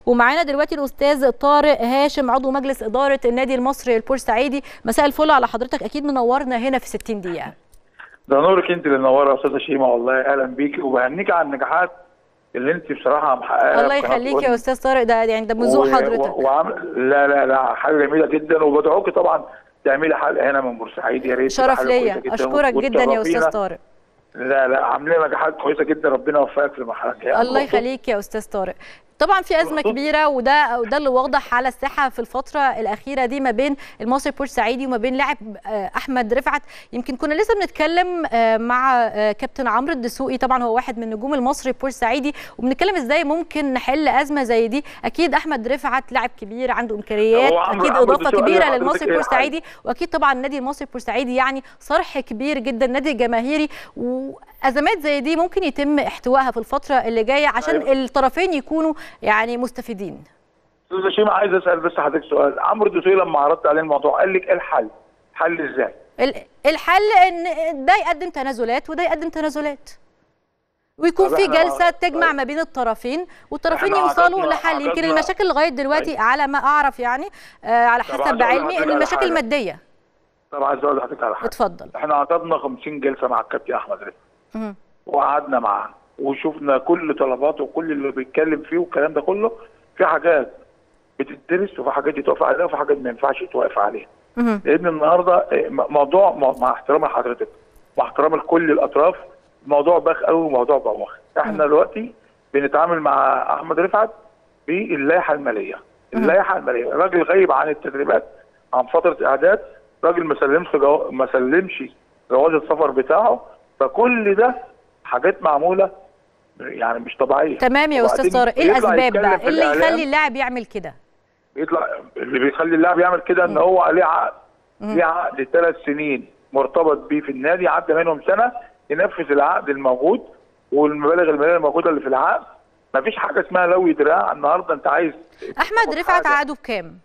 ومعانا دلوقتي الاستاذ طارق هاشم عضو مجلس اداره النادي المصري البورسعيدي مساء الفل على حضرتك اكيد منورنا هنا في 60 دقيقه ده نورك انت اللي منوره يا استاذه شيماء والله اهلا بيكي وبهنيك على النجاحات اللي انت بصراحه محققاها الله يخليك يا استاذ طارق ده يعني ده من ذوق حضرتك و... وعمل... لا لا لا حاجه جميله جدا وبدعوكي طبعا تعملي حلقه هنا من بورسعيد يا ريت شرف ليا اشكرك جدا يا استاذ طارق لا لا عاملين نجاحات كويسه جدا ربنا يوفقك في المرحله الجايه الله يخليك يا استاذ طارق طبعا في ازمه كبيره وده وده اللي واضح على الساحه في الفتره الاخيره دي ما بين المصري البورسعيدي وما بين لاعب احمد رفعت يمكن كنا لسه بنتكلم مع كابتن عمرو الدسوقي طبعا هو واحد من نجوم المصري البورسعيدي وبنتكلم ازاي ممكن نحل ازمه زي دي اكيد احمد رفعت لاعب كبير عنده امكانيات اكيد اضافه كبيره للمصري البورسعيدي واكيد طبعا النادي المصري البورسعيدي يعني صرح كبير جدا نادي جماهيري وازمات زي دي ممكن يتم احتوائها في الفتره اللي جايه عشان أيوة. الطرفين يكونوا يعني مستفيدين استاذ شيماء عايز اسال بس حضرتك سؤال عمرو الدسوقي لما عرضت عليه الموضوع قال لك ايه الحل؟ حل ازاي؟ الحل ان ده يقدم تنازلات وده يقدم تنازلات ويكون في جلسه تجمع ما بين الطرفين والطرفين يوصلوا لحل يمكن المشاكل لغايه دلوقتي على ما اعرف يعني آه على حسب علمي ان المشاكل ماديه طب عايز اقول لحضرتك على حاجه اتفضل احنا عقدنا 50 جلسه مع الكابتن احمد رفعت وقعدنا معاه وشفنا كل طلباته وكل اللي بيتكلم فيه والكلام ده كله في حاجات بتدرس وفي حاجات يتوقف عليها وفي حاجات ما ينفعش يتوقف عليها لان النهارده موضوع مع احترام لحضرتك مع احترام لكل الاطراف موضوع باخ قوي وموضوع بوخ احنا دلوقتي بنتعامل مع احمد رفعت باللائحه الماليه اللائحه الماليه راجل غايب عن التدريبات عن فتره اعداد راجل ما سلمش جو... ما سلمش جواز السفر بتاعه فكل ده حاجات معموله يعني مش طبيعيه تمام يا استاذ طارق ايه الاسباب بقى ايه اللي يخلي اللاعب يعمل كده يطلع اللي بيخلي اللاعب يعمل كده ان هو عليه عقد ليه عقد ثلاث سنين مرتبط بيه في النادي عدى منهم سنه ينفذ العقد الموجود والمبالغ الماليه الموجوده اللي في العقد مفيش حاجه اسمها لوي دراع النهارده انت عايز احمد رفعت عقده بكام؟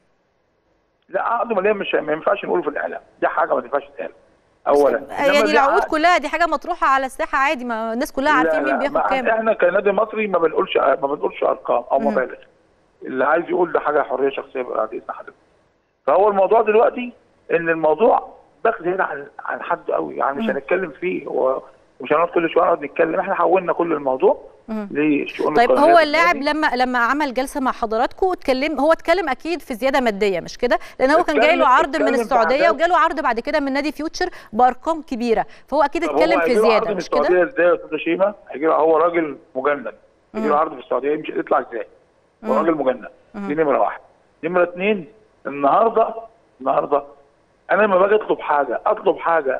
لا عقده ماليا مش ما ينفعش نقوله في الاعلام دي حاجه ما تنفعش تتقال اولا يعني العقود كلها دي حاجه مطروحه على الساحه عادي ما الناس كلها عارفين مين بياخد كام احنا كنادي مصري ما بنقولش ما بنقولش ارقام او مبالغ اللي عايز يقول ده حاجه حريه شخصيه بعد اذن حضرتك فهو الموضوع دلوقتي ان الموضوع باخد هنا عن عن حد قوي يعني مش هنتكلم فيه ومش هنقعد كل شويه نقعد نتكلم احنا حولنا كل الموضوع للشؤون طيب هو اللاعب لما لما عمل جلسه مع حضراتكم اتكلم هو اتكلم اكيد في زياده ماديه مش كده لان هو كان جاي له عرض من السعوديه وجاله عرض بعد كده من نادي فيوتشر بارقام كبيره فهو اكيد اتكلم في زياده مش كده ازاي يا استاذ شيماء هيجي هو راجل مجند يجي له عرض في السعوديه يمشي يطلع ازاي هو راجل مجند دي نمره واحد نمره اثنين النهارده النهارده انا لما باجي اطلب حاجه اطلب حاجه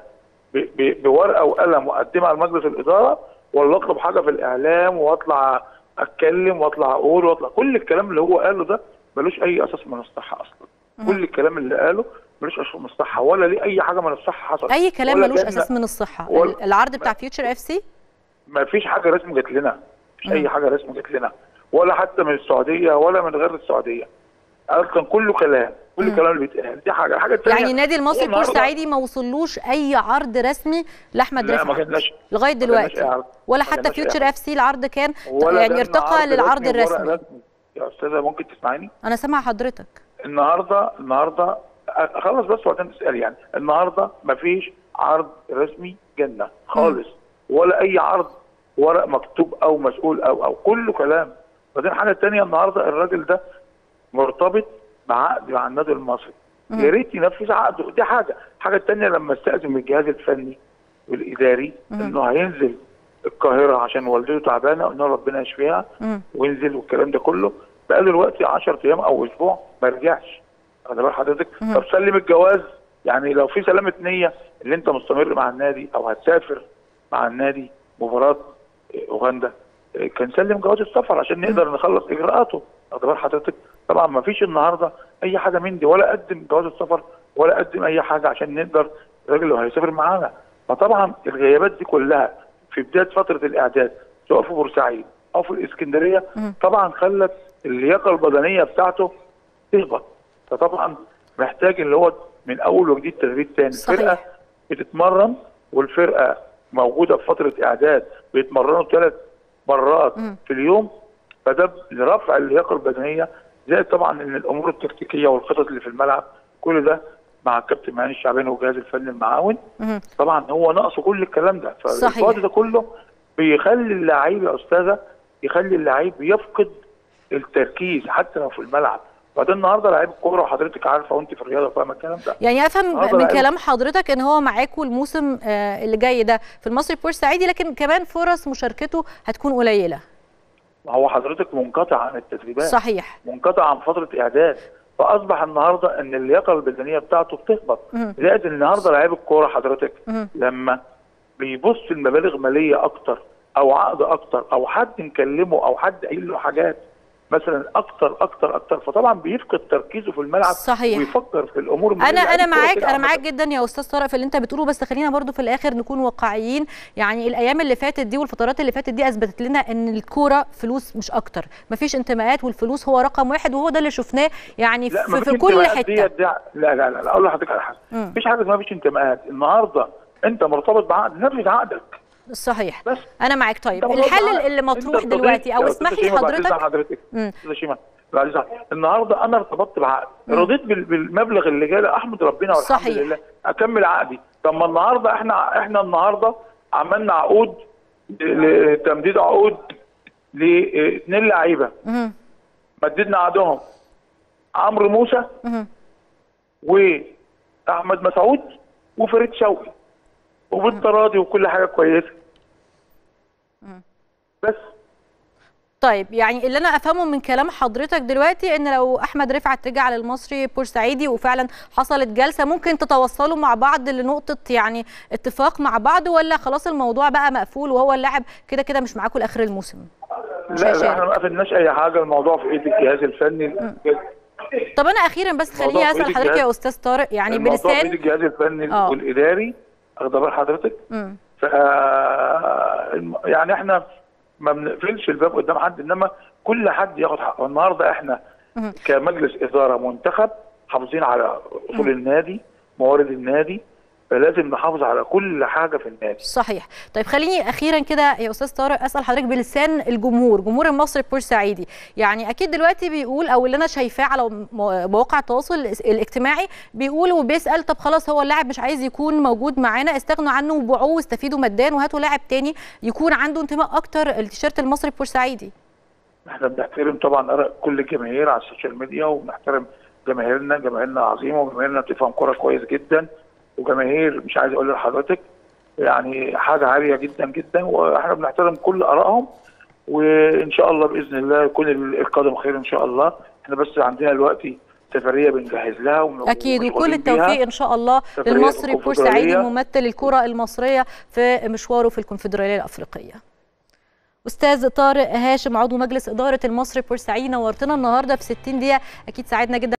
بورقه وقلم واقدمها لمجلس الاداره ولا اطلب حاجه في الاعلام واطلع اتكلم واطلع اقول واطلع كل الكلام اللي هو قاله ده ملوش اي اساس من الصحه اصلا مم. كل الكلام اللي قاله ملوش اساس من الصحه ولا ليه اي حاجه من الصحه حصلت اي كلام ملوش اساس من الصحه ولا العرض بتاع فيوتشر اف سي ما فيش حاجه رسمي جت لنا مش اي حاجه رسمي جت لنا ولا حتى من السعوديه ولا من غير السعوديه كان كله كلام كل الكلام اللي بيتقال دي حاجه حاجه ثانيه يعني النادي المصري البورسعيدي ما وصلوش اي عرض رسمي لاحمد رفعت ما جاتناش لغايه دلوقتي ولا حتى فيوتشر اف سي العرض كان يعني ارتقى للعرض الرسمي يا استاذه ممكن تسمعيني انا سامعه حضرتك النهارده النهارده اخلص بس وبعدين تسال يعني النهارده ما فيش عرض رسمي جنه خالص م. ولا اي عرض ورق مكتوب او مسؤول او او كله كلام بعدين حاجه ثانيه النهارده الراجل ده مرتبط بعقد مع النادي المصري يا ريت ينفذ عقده دي حاجه الحاجه الثانيه لما استاذن من الجهاز الفني والاداري انه هينزل القاهره عشان والدته تعبانه قلنا ربنا يشفيها وينزل والكلام ده كله بقى له دلوقتي 10 ايام او اسبوع ما رجعش خلي بال حضرتك طب سلم الجواز يعني لو في سلامه نيه اللي انت مستمر مع النادي او هتسافر مع النادي مباراه اوغندا كان سلم جواز السفر عشان نقدر نخلص اجراءاته واخد بال حضرتك طبعا ما فيش النهارده اي حاجه من دي ولا قدم جواز السفر ولا قدم اي حاجه عشان نقدر الراجل اللي هيسافر معانا فطبعا الغيابات دي كلها في بدايه فتره الاعداد سواء في بورسعيد او في الاسكندريه طبعا خلت اللياقه البدنيه بتاعته تهبط فطبعا محتاج اللي هو من اول وجديد تدريب تاني الفرقه بتتمرن والفرقه موجوده في فتره اعداد بيتمرنوا ثلاث مرات م. في اليوم فده لرفع اللياقه البدنيه زائد طبعا ان الامور التكتيكيه والخطط اللي في الملعب كل ده مع الكابتن مهاني الشعباني والجهاز الفني المعاون مهم. طبعا هو ناقصه كل الكلام ده صحيح. فالوقت ده كله بيخلي اللعيب يا استاذه يخلي اللعيب يفقد التركيز حتى لو في الملعب بعدين النهارده لعيب الكوره وحضرتك عارفه وانت في الرياضه فاهمه الكلام ده يعني افهم النهارده من لعيب- كلام حضرتك ان هو معاكم الموسم آه، اللي جاي ده في المصري بورسعيدي لكن كمان فرص مشاركته هتكون قليله ما هو حضرتك منقطع عن التدريبات صحيح منقطع عن فتره اعداد فاصبح النهارده ان اللياقه البدنيه بتاعته بتهبط مهم. زائد ان النهارده لعيب الكوره حضرتك مهم. لما بيبص المبالغ ماليه اكتر او عقد اكتر او حد مكلمه او حد قايل له حاجات مثلا اكتر اكتر اكتر فطبعا بيفقد تركيزه في الملعب صحيح. ويفكر في الامور انا لعيب انا الكورة معاك كده انا عامة. معاك جدا يا استاذ طارق في اللي انت بتقوله بس خلينا برضو في الاخر نكون واقعيين يعني الايام اللي فاتت دي والفترات اللي فاتت دي اثبتت لنا ان الكوره فلوس مش اكتر مفيش انتماءات والفلوس هو رقم واحد وهو ده اللي شفناه يعني لا في, مفيش في كل انتماءات حته ديت دي لا لا لا, لا اقول لحضرتك على حاجه مم. مفيش حاجه اسمها مفيش انتماءات النهارده انت مرتبط بعقد نفذ عقدك صحيح بس انا معاك طيب انت مرتبط الحل بعقد. اللي انت مطروح ارتضيت- دلوقتي او يا اسمح أستاذة لي شيماء بعد إذن حضرتك حضرتك مم. استاذه شيماء بعد إذن حضرتك. النهارده انا ارتبطت بعقد رضيت بال- بالمبلغ اللي جاي لي، احمد ربنا والحمد صحيح. لله اكمل عقدي طب ما النهارده احنا احنا النهارده عملنا عقود ل- تمديد عقود لاثنين لعيبه مهم. مددنا عقدهم عمرو موسى مهم. واحمد مسعود وفريد شوقي وبالتراضي وكل حاجه كويسه بس طيب يعني اللي انا افهمه من كلام حضرتك دلوقتي ان لو احمد رفعت رجع للمصري بورسعيدي وفعلا حصلت جلسه ممكن تتوصلوا مع بعض لنقطه يعني اتفاق مع بعض ولا خلاص الموضوع بقى مقفول وهو اللاعب كده كده مش معاكم لاخر الموسم مش لا لا هيشارك. احنا ما قفلناش اي حاجه الموضوع في ايد الجهاز الفني طب انا اخيرا بس خليني الموضوع في اسال إيد حضرتك يا الجهاز. استاذ طارق يعني الموضوع في ايد بلسان الجهاز الفني آه. والاداري واخد بال حضرتك مم. ف الم- يعني احنا ما بنقفلش الباب قدام حد انما كل حد ياخد حقه النهارده احنا مم. كمجلس اداره منتخب حافظين على اصول النادي موارد النادي فلازم نحافظ على كل حاجه في النادي صحيح طيب خليني اخيرا كده يا استاذ طارق اسال حضرتك بلسان الجمهور جمهور المصري البورسعيدي يعني اكيد دلوقتي بيقول او اللي انا شايفاه على م- مواقع التواصل الاجتماعي بيقول وبيسال طب خلاص هو اللاعب مش عايز يكون موجود معانا استغنوا عنه وبيعوه واستفيدوا ماديا وهاتوا لاعب تاني يكون عنده انتماء اكتر التيشيرت المصري البورسعيدي احنا بنحترم طبعا اراء كل الجماهير على السوشيال ميديا وبنحترم جماهيرنا جماهيرنا عظيمه وجماهيرنا بتفهم كوره كويس جدا وجماهير مش عايز اقول لحضرتك يعني حاجه عاليه جدا جدا واحنا بنحترم كل ارائهم وان شاء الله باذن الله يكون القادم خير ان شاء الله احنا بس عندنا دلوقتي سفريه بنجهز لها ومن- اكيد وكل ومشغولين بيها. التوفيق ان شاء الله سفرية في للمصري البورسعيدي الكونفدرالية. ممثل الكره المصريه في مشواره في الكونفدراليه الافريقيه استاذ طارق هاشم عضو مجلس اداره المصري البورسعيدي نورتنا النهارده في 60 دقيقه اكيد ساعدنا جدا